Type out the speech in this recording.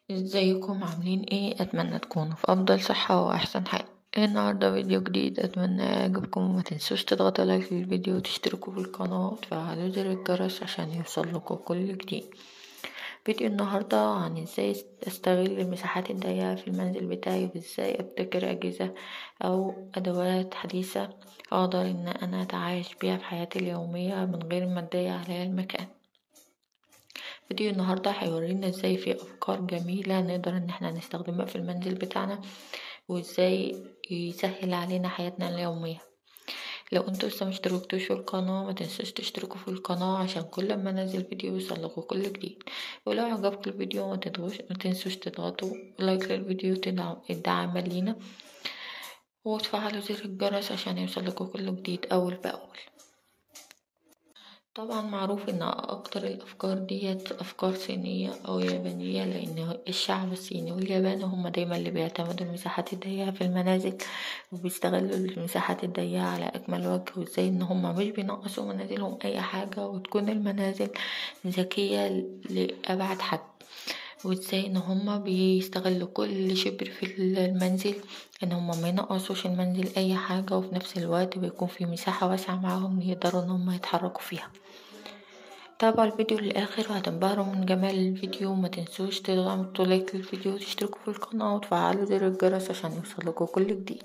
ازيكم عاملين ايه اتمنى تكونوا في افضل صحة واحسن حال النهاردة فيديو جديد اتمنى يعجبكم وما تنسوش تضغطوا لايك للفيديو وتشتركوا في القناة وتفعلوا زر الجرس عشان يوصلكوا كل جديد فيديو النهاردة عن ازاي استغل المساحات الضيقة في المنزل بتاعي وازاي ابتكر اجهزة او ادوات حديثة اقدر ان انا اتعايش بيها في حياتي اليومية من غير ما تضيق عليا المكان فيديو النهاردة هيورينا ازاي في افكار جميلة نقدر ان احنا نستخدمها في المنزل بتاعنا وازاي يسهل علينا حياتنا اليومية لو انتوا لسه مشتركتوش في القناة متنسوش تشتركوا في القناة عشان كل ما انزل فيديو يوصلكوا كل جديد ولو عجبكم الفيديو متنسوش تضغطوا لايك للفيديو الدعم لينا وتفعلوا زر الجرس عشان يوصلكوا كل جديد اول باول طبعا معروف ان اكتر الافكار ديت افكار صينية او يابانية لان الشعب الصيني واليابان هما دايما اللي بيعتمدوا المساحات الضيقة في المنازل وبيستغلوا المساحات الضيقة على اكمل وجه وازاي ان هما مش بينقصوا منازلهم اي حاجة وتكون المنازل ذكية لابعد حد وازاي ان هما بيستغلوا كل شبر في المنزل ان هما ما ينقصوش المنزل اي حاجة وفي نفس الوقت بيكون في مساحة واسعة معاهم يقدروا ان هما يتحركوا فيها تابعوا الفيديو للاخر وهتنبهروا من جمال الفيديو وما تنسوش تضغطوا لايك للفيديو وتشتركوا في القناة وتفعلوا زر الجرس عشان يوصلكوا كل جديد